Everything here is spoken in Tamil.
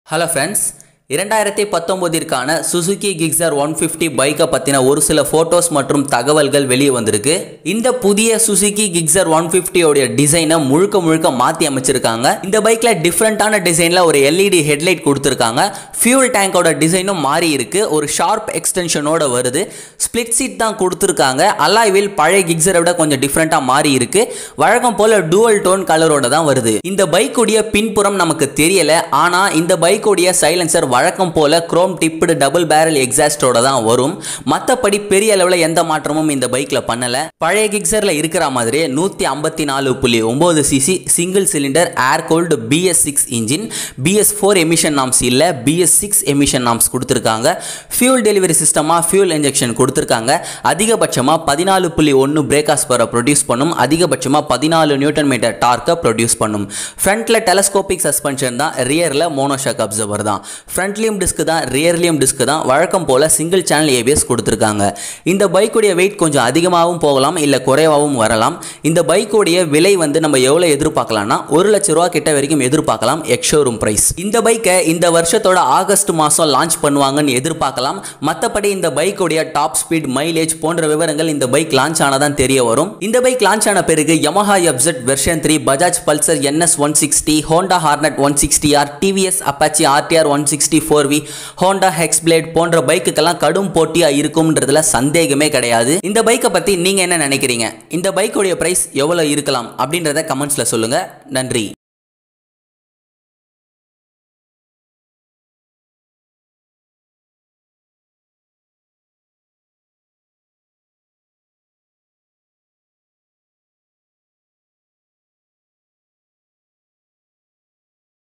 ஹலோ ஃப்ரெண்ட்ஸ் இரண்டாயிரத்தி பத்தொம்போதிற்கான சுசுகி கிக்ஸர் ஒன் ஃபிஃப்டி பைக்கை பற்றின ஒரு சில ஃபோட்டோஸ் மற்றும் தகவல்கள் வெளியே வந்திருக்கு இந்த புதிய சுசுகி கிக்ஸர் ஒன் ஃபிஃப்டியோடைய டிசைனை முழுக்க முழுக்க மாற்றி அமைச்சிருக்காங்க இந்த பைக்கில் டிஃப்ரெண்ட்டான டிசைனில் ஒரு எல்இடி ஹெட்லைட் கொடுத்துருக்காங்க ஃபியூல் டேங்கோட டிசைனும் மாறி இருக்கு ஒரு ஷார்ப் எக்ஸ்டென்ஷனோட வருது ஸ்பிளிட் சீட் தான் கொடுத்துருக்காங்க அலாய் வீல் பழைய கிக்ஸரை விட கொஞ்சம் டிஃப்ரெண்ட்டாக மாறி இருக்கு வழக்கம் போல டூவல் டோன் கலரோட தான் வருது இந்த பைக்குடைய பின்புறம் நமக்கு தெரியல ஆனால் இந்த பைக்குடைய சைலன்சர் வழக்கம் போல குரோம் டிப்டு டபுள் பேரல் எக்ஸாஸ்டோட தான் வரும் மற்றபடி பெரிய அளவில் எந்த மாற்றமும் இந்த பைக்கில் பண்ணல பழைய கிக்ஸரில் இருக்கிற மாதிரியே நூற்றி ஐம்பத்தி நாலு புள்ளி ஒம்பது CC single cylinder air cooled BS six engine BS four emission norms இல்லை பிஎஸ் சிக்ஸ் எமிஷன் நாம்ஸ் கொடுத்துருக்காங்க ஃபியூல் டெலிவரி சிஸ்டமாக ஃபியூல் இன்ஜெக்ஷன் கொடுத்துருக்காங்க அதிகபட்சமாக பதினாலு புள்ளி ஒன்று பிரேக்காஸ் பர ப்ரொடியூஸ் பண்ணும் அதிகபட்சமாக பதினாலு நியூட்டன் மீட்டர் டார்க்கை ப்ரொடியூஸ் பண்ணும் ஃப்ரண்ட்டில் டெலஸ்கோபிக் சஸ்பென்ஷன் தான் ரியரில் மோனோஷாக் அப்சர்வர் தான் ஃப்ரண்ட்லியும் டிஸ்க் தான் ரியர்லியும் டிஸ்க் தான் வழக்கம் போல் சிங்கிள் சேனல் ஏபிஎஸ் கொடுத்துருக்காங்க இந்த பைக்குடைய வெயிட் கொஞ்சம் அதிகமாகவும் போகலாம் இல்லை குறைவாகவும் வரலாம் இந்த பைக்குடைய விலை வந்து நம்ம எவ்வளோ எதிர்பார்க்கலாம்னா ஒரு லட்ச ரூபா கிட்ட வரைக்கும் எதிர்பார்க்கலாம் எக்ஷோரூம் பிரைஸ் இந்த பைக்கை இந்த வருஷத்தோட ஆகஸ்ட் மாதம் லான்ச் பண்ணுவாங்கன்னு எதிர்பார்க்கலாம் மற்றபடி இந்த பைக்குடைய டாப் ஸ்பீட் மைலேஜ் போன்ற விவரங்கள் இந்த பைக் லான்ச் ஆனதான் தெரிய வரும் இந்த பைக் லான்ச் ஆன பிறகு Yamaha FZ version three Bajaj Pulsar NS one sixty Honda Hornet one sixty R TVS Apache RTR one sixty four V Honda X Blade போன்ற பைக்குக்கெல்லாம் கடும் போட்டியாக இருக்கும்ன்றதுல சந்தேகமே கிடையாது இந்த பைக்கை பற்றி நீங்கள் என்ன நினைக்கிறீங்க இந்த பைக்குடைய ப்ரைஸ் எவ்வளோ இருக்கலாம் அப்படின்றத கமெண்ட்ஸில் சொல்லுங்கள் நன்றி